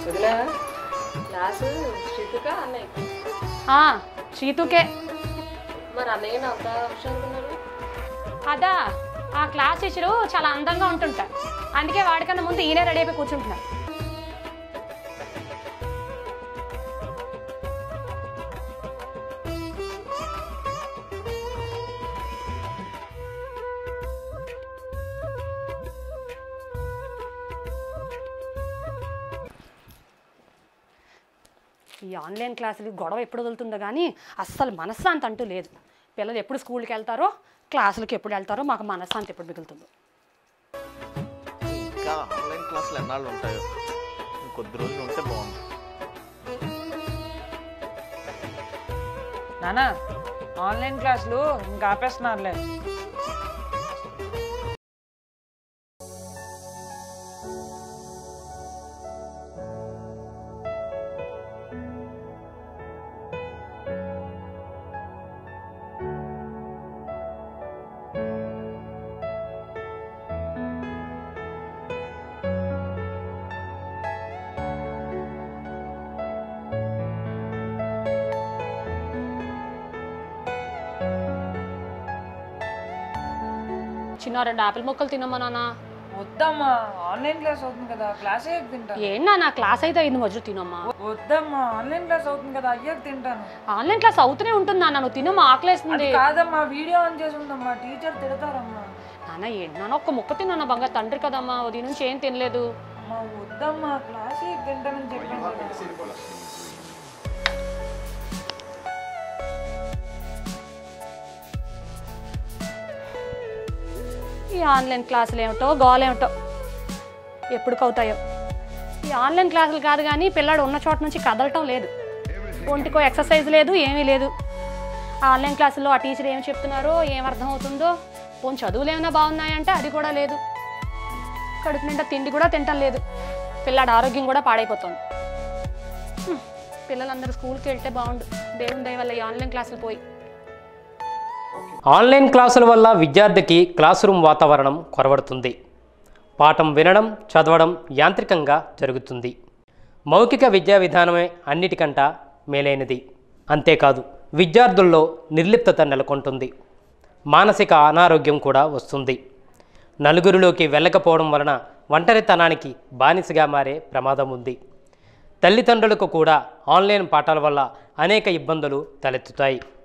వదినా క్లాసు శృతిక అన్నయ్య ఆ, చీతుకే మరి అన్నయ్య అంత హుషారుగా ఉన్నారు అదా ఆ క్లాస్ టీచరు చాలా అందంగా ఉంటుంటా అందుకే వాడికన్నా ముందు ఈయనే రెడీ అయిపోయి కూర్చుంటున్నారు ఈ ఆన్లైన్ క్లాసులు గొడవ ఎప్పుడు వదులుతుందో కానీ అస్సలు మనశ్శాంతి అంటూ లేదు పిల్లలు ఎప్పుడు స్కూల్కి వెళ్తారో క్లాసులకి ఎప్పుడు వెళ్తారో మాకు మనశ్శాంతి ఎప్పుడు మిగులుతుందో ఇంకా ఆన్లైన్ క్లాసులు ఎన్నాళ్ళు ఉంటాయో కొద్ది రోజులు ఉంటే బాగుంది నానా ఆన్లైన్ క్లాసులు ఇంకా ఆపేస్తున్నారులే చిన్న రెండు ఆపిల్ ముక్కలు తినమ్మా నాన్న వద్దమ్మా ఆన్లైన్ క్లాస్ అవుతుంది కదా క్లాస్ అయ్యాక తింటాను ఏంటన్నా నా క్లాస్ అయితే అయింది మధ్యలో తినమ్మా వద్దమ్మా ఆన్లైన్ క్లాస్ అవుతుంది కదా అయ్యాక తింటాను ఆన్లైన్ క్లాస్ అవుతూనే ఉంటుంది నాన్న నువ్వు తినమ్మా అది ఆకలేస్తుంది కాదమ్మా వీడియో ఆన్ చేసి ఉందమ్మా టీచర్ తిడతారమ్మా నాన్న ఏంటన్నా ఒక్క ముక్క తిన్నా బంగారు తండ్రి కదమ్మా ఉదయం నుంచి ఏం తినలేదు అమ్మా వద్దమ్మా క్లాస్ అయ్యాక తింటానని చెప్పాను కదా. ఈ ఆన్లైన్ క్లాసులు ఏమిటో గోలేమిటో ఎప్పుడు అవుతాయో ఈ ఆన్లైన్ క్లాసులు కాదు కానీ పిల్లాడు ఉన్న చోట నుంచి కదలటం లేదు ఒంటికో ఎక్సర్సైజ్ లేదు ఏమీ లేదు ఆ ఆన్లైన్ క్లాసుల్లో ఆ టీచర్ ఏం చెప్తున్నారో ఏం అర్థం అవుతుందో పోనీ చదువులు ఏమైనా బాగున్నాయంటే అది కూడా లేదు కడుపు నిండా తిండి కూడా తింటం లేదు పిల్లాడు ఆరోగ్యం కూడా పాడైపోతుంది హ్మ్. పిల్లలందరూ స్కూల్కి వెళ్తే బాగుండు దేవుని దయ వల్ల ఈ ఆన్లైన్ క్లాసులు పోయి ఆన్లైన్ క్లాసుల వల్ల విద్యార్థికి క్లాస్ రూమ్ వాతావరణం కొరవడుతుంది పాఠం వినడం చదవడం యాంత్రికంగా జరుగుతుంది మౌఖిక విద్యా విధానమే అన్నిటికంట మేలైనది అంతేకాదు విద్యార్థుల్లో నిర్లిప్తత నెలకొంటుంది మానసిక అనారోగ్యం కూడా వస్తుంది నలుగురిలోకి వెళ్ళకపోవడం వలన ఒంటరితనానికి బానిసగా మారే ప్రమాదం ఉంది తల్లిదండ్రులకు కూడా ఆన్లైన్ పాఠాల వల్ల అనేక ఇబ్బందులు తలెత్తుతాయి